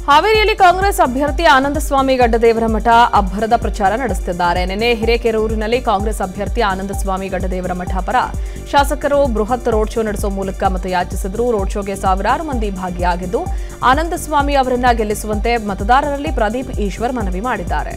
ಹಾವೇರಿಯಲ್ಲಿ ಕಾಂಗ್ರೆಸ್ ಅಭ್ಯರ್ಥಿ ಆನಂದಸ್ವಾಮಿ ಗಡ್ಡದೇವರ ಮಠ ಅಬ್ಬರದ ಪ್ರಚಾರ ನಡೆಸುತ್ತಿದ್ದಾರೆ ನಿನ್ನೆ ಹಿರೇಕೆರೂರಿನಲ್ಲಿ ಕಾಂಗ್ರೆಸ್ ಅಭ್ಯರ್ಥಿ ಆನಂದಸ್ವಾಮಿ ಗಡ್ಡದೇವರ ಮಠ ಪರ ಶಾಸಕರು ಬೃಹತ್ ರೋಡ್ ಶೋ ನಡೆಸುವ ಮೂಲಕ ಮತಯಾಚಿಸಿದ್ರು ರೋಡ್ ಶೋಗೆ ಸಾವಿರಾರು ಮಂದಿ ಭಾಗಿಯಾಗಿದ್ದು ಆನಂದಸ್ವಾಮಿ ಅವರನ್ನ ಗೆಲ್ಲಿಸುವಂತೆ ಮತದಾರರಲ್ಲಿ ಪ್ರದೀಪ್ ಈಶ್ವರ್ ಮನವಿ ಮಾಡಿದ್ದಾರೆ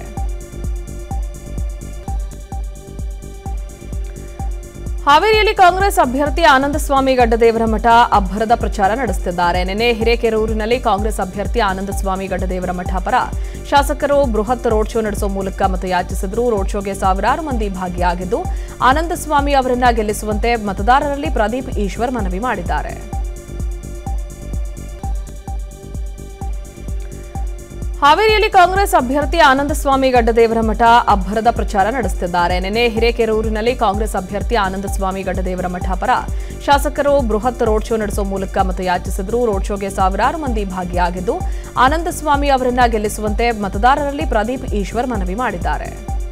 ಹಾವೇರಿಯಲ್ಲಿ ಕಾಂಗ್ರೆಸ್ ಅಭ್ಯರ್ಥಿ ಆನಂದಸ್ವಾಮಿ ಗಡ್ಡದೇವರ ಮಠ ಅಬ್ಬರದ ಪ್ರಚಾರ ನಡೆಸುತ್ತಿದ್ದಾರೆ ನಿನ್ನೆ ಹಿರೇಕೆರೂರಿನಲ್ಲಿ ಕಾಂಗ್ರೆಸ್ ಅಭ್ಯರ್ಥಿ ಆನಂದಸ್ವಾಮಿ ಗಡ್ಡದೇವರ ಮಠ ಪರ ಶಾಸಕರು ಬೃಹತ್ ರೋಡ್ ಶೋ ನಡೆಸುವ ಮೂಲಕ ಮತಯಾಚಿಸಿದ್ರು ರೋಡ್ ಶೋಗೆ ಸಾವಿರಾರು ಮಂದಿ ಭಾಗಿಯಾಗಿದ್ದು ಆನಂದಸ್ವಾಮಿ ಅವರನ್ನ ಗೆಲ್ಲಿಸುವಂತೆ ಮತದಾರರಲ್ಲಿ ಪ್ರದೀಪ್ ಈಶ್ವರ್ ಮನವಿ ಮಾಡಿದ್ದಾರೆ ಹಾವೇರಿಯಲ್ಲಿ ಕಾಂಗ್ರೆಸ್ ಅಭ್ಯರ್ಥಿ ಆನಂದಸ್ವಾಮಿ ಗಡ್ಡದೇವರ ಮಠ ಅಬ್ಬರದ ಪ್ರಚಾರ ನಡೆಸುತ್ತಿದ್ದಾರೆ ನಿನ್ನೆ ಹಿರೇಕೆರೂರಿನಲ್ಲಿ ಕಾಂಗ್ರೆಸ್ ಅಭ್ಯರ್ಥಿ ಆನಂದಸ್ವಾಮಿ ಗಡ್ಡದೇವರ ಮಠ ಪರ ಶಾಸಕರು ಬೃಹತ್ ರೋಡ್ ಶೋ ನಡೆಸುವ ಮೂಲಕ ಮತಯಾಚಿಸಿದ್ರು ರೋಡ್ ಶೋಗೆ ಸಾವಿರಾರು ಮಂದಿ ಭಾಗಿಯಾಗಿದ್ದು ಆನಂದಸ್ವಾಮಿ ಅವರನ್ನ ಗೆಲ್ಲಿಸುವಂತೆ ಮತದಾರರಲ್ಲಿ ಪ್ರದೀಪ್ ಈಶ್ವರ್ ಮನವಿ ಮಾಡಿದ್ದಾರೆ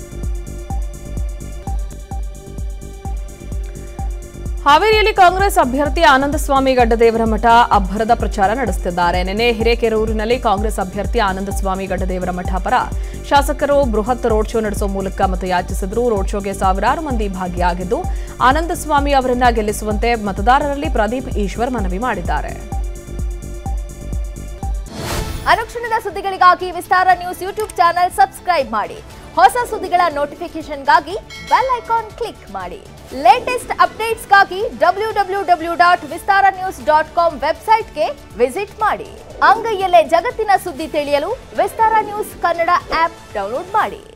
ಹಾವೇರಿಯಲ್ಲಿ ಕಾಂಗ್ರೆಸ್ ಅಭ್ಯರ್ಥಿ ಆನಂದಸ್ವಾಮಿ ಗಡ್ಡದೇವರ ಮಠ ಅಬ್ಬರದ ಪ್ರಚಾರ ನಡೆಸುತ್ತಿದ್ದಾರೆ ನಿನ್ನೆ ಹಿರೇಕೆರೂರಿನಲ್ಲಿ ಕಾಂಗ್ರೆಸ್ ಅಭ್ಯರ್ಥಿ ಆನಂದಸ್ವಾಮಿ ಗಡ್ಡದೇವರ ಮಠ ಪರ ಶಾಸಕರು ಬೃಹತ್ ರೋಡ್ ಶೋ ನಡೆಸುವ ಮೂಲಕ ಮತಯಾಚಿಸಿದ್ರು ರೋಡ್ ಶೋಗೆ ಸಾವಿರಾರು ಮಂದಿ ಭಾಗಿಯಾಗಿದ್ದು ಆನಂದಸ್ವಾಮಿ ಅವರನ್ನ ಗೆಲ್ಲಿಸುವಂತೆ ಮತದಾರರಲ್ಲಿ ಪ್ರದೀಪ್ ಈಶ್ವರ್ ಮನವಿ ಮಾಡಿದ್ದಾರೆ ಅನುಕ್ಷಣದ ಸುದ್ದಿಗಳಿಗಾಗಿ Vistara news YouTube channel subscribe ಮಾಡಿ ಹೊಸ ಸುದ್ದಿಗಳ ನೋಟಿಫಿಕೇಶನ್ಗಾಗಿ ಬೆಲ್ ಐಕಾನ್ ಕ್ಲಿಕ್ ಮಾಡಿ ಲೇಟೆಸ್ಟ್ ಅಪ್ಡೇಟ್ಸ್ಗಾಗಿ W W W dot Vistara news dot com ವೆಬ್ಸೈಟ್ಗೆ ವಿಸಿಟ್ ಮಾಡಿ ಅಂಗೈಯಲ್ಲೇ ಜಗತ್ತಿನ ಸುದ್ದಿ ತಿಳಿಯಲು Vistara news Kannada app download ಮಾಡಿ